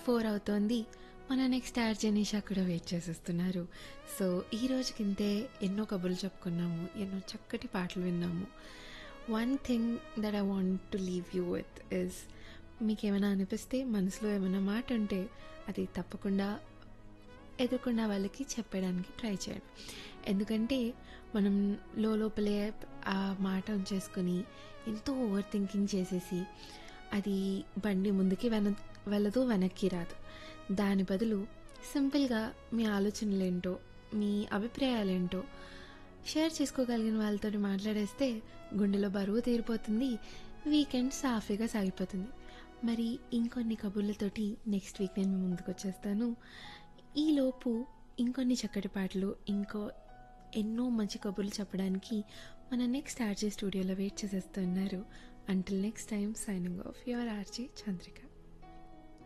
four అవుతోంది మన next add జనీషా కూడా వెయిట్ చేసేస్తున్నారు సో ఈ రోజుకింతే ఎన్నో కబుర్లు చెప్పుకున్నాము ఎన్నో చక్కటి పాటలు విన్నాము one thing that I want to leave you with is మీకు ఏమైనా అనిపిస్తే మనసులో ఏమైనా మాట ఉంటే అది తప్పకుండా ఎదుర్కొన్న వాళ్ళకి చెప్పడానికి ట్రై చేయండి ఎందుకంటే మనం లోపలే ఆ మాట ఉంచేసుకొని ఎంతో ఓవర్ థింకింగ్ చేసేసి అది బండి ముందుకి వెన వెళ్ళదు వెనక్కి రాదు దాని బదులు సింపుల్గా మీ ఆలోచనలు ఏంటో మీ అభిప్రాయాలు ఏంటో షేర్ చేసుకోగలిగిన వాళ్ళతో మాట్లాడేస్తే గుండెలో బరువు తీరిపోతుంది వీకెండ్ సాఫీగా సాగిపోతుంది మరి ఇంకొన్ని కబుర్లతోటి నెక్స్ట్ వీక్ నేను మీ ముందుకు వచ్చేస్తాను ఈలోపు ఇంకొన్ని చక్కటి పాటలు ఇంకో ఎన్నో మంచి కబుర్లు చెప్పడానికి మన నెక్స్ట్ ఆర్జే స్టూడియోలో వెయిట్ చేసేస్తున్నారు until next time signing off your RJ Chandrika